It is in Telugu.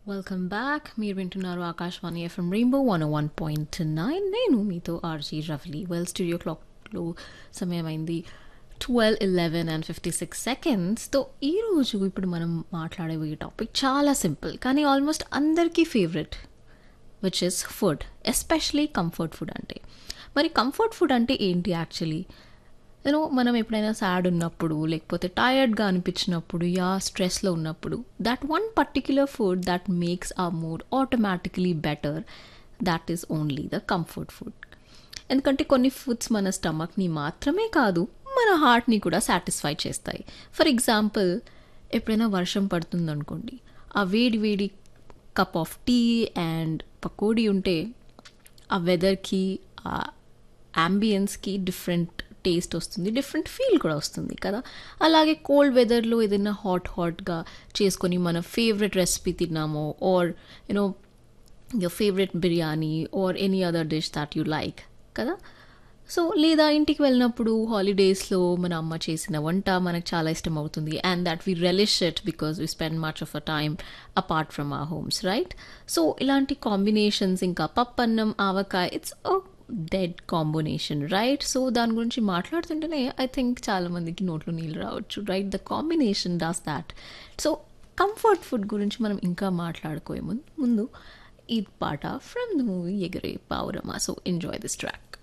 వెల్కమ్ బ్యాక్ మీరు వింటున్నారు Akashvani FM rainbow one one point nine నేను మీతో ఆర్జీ రఫ్లీ వెల్ స్టూడియో క్లాక్లో సమయం అయింది twelve eleven and fifty six సెకండ్స్తో ఈరోజు ఇప్పుడు మనం మాట్లాడబోయే టాపిక్ చాలా సింపుల్ కానీ ఆల్మోస్ట్ అందరికీ favourite which is food especially comfort food అంటే మరి కంఫర్ట్ ఫుడ్ అంటే ఏంటి యాక్చువల్లీ యూనో మనం ఎప్పుడైనా సాడ్ ఉన్నప్పుడు లేకపోతే టయర్డ్గా అనిపించినప్పుడు యా స్ట్రెస్లో ఉన్నప్పుడు that one particular food that makes a mood automatically better that is only the comfort food ఎందుకంటే కొన్ని ఫుడ్స్ మన స్టమక్ని మాత్రమే కాదు మన హార్ట్ని కూడా సాటిస్ఫై చేస్తాయి ఫర్ ఎగ్జాంపుల్ ఎప్పుడైనా వర్షం పడుతుంది అనుకోండి ఆ వేడి వేడి cup of tea and pakodi ఉంటే ఆ వెదర్కి ఆ అంబియన్స్కి డిఫరెంట్ టేస్ట్ వస్తుంది డిఫరెంట్ ఫీల్ కూడా వస్తుంది కదా అలాగే కోల్డ్ వెదర్లో ఏదైనా హాట్ హాట్గా చేసుకొని మన ఫేవరెట్ రెసిపీ తిన్నామో or you know your favourite biryani or any other dish that you like కదా సో లేదా ఇంటికి వెళ్ళినప్పుడు హాలిడేస్లో మన అమ్మ చేసిన వంట మనకు చాలా ఇష్టం అవుతుంది and that we relish it because we spend much of a time apart from uh homes right so ఇలాంటి కాంబినేషన్స్ ఇంకా పప్పన్నం ఆవకాయ it's dead combination right so దాని గురించి మాట్లాడుతుంటేనే ఐ థింక్ చాలా మందికి నోట్లో నీళ్ళు రావచ్చు right the combination does that so comfort food గురించి మనం ఇంకా మాట్లాడుకోయే ముందు ముందు ఈ పాట ఫ్రమ్ ద మూవీ ఎగరే పావురమా సో ఎంజాయ్ దిస్ ట్రాక్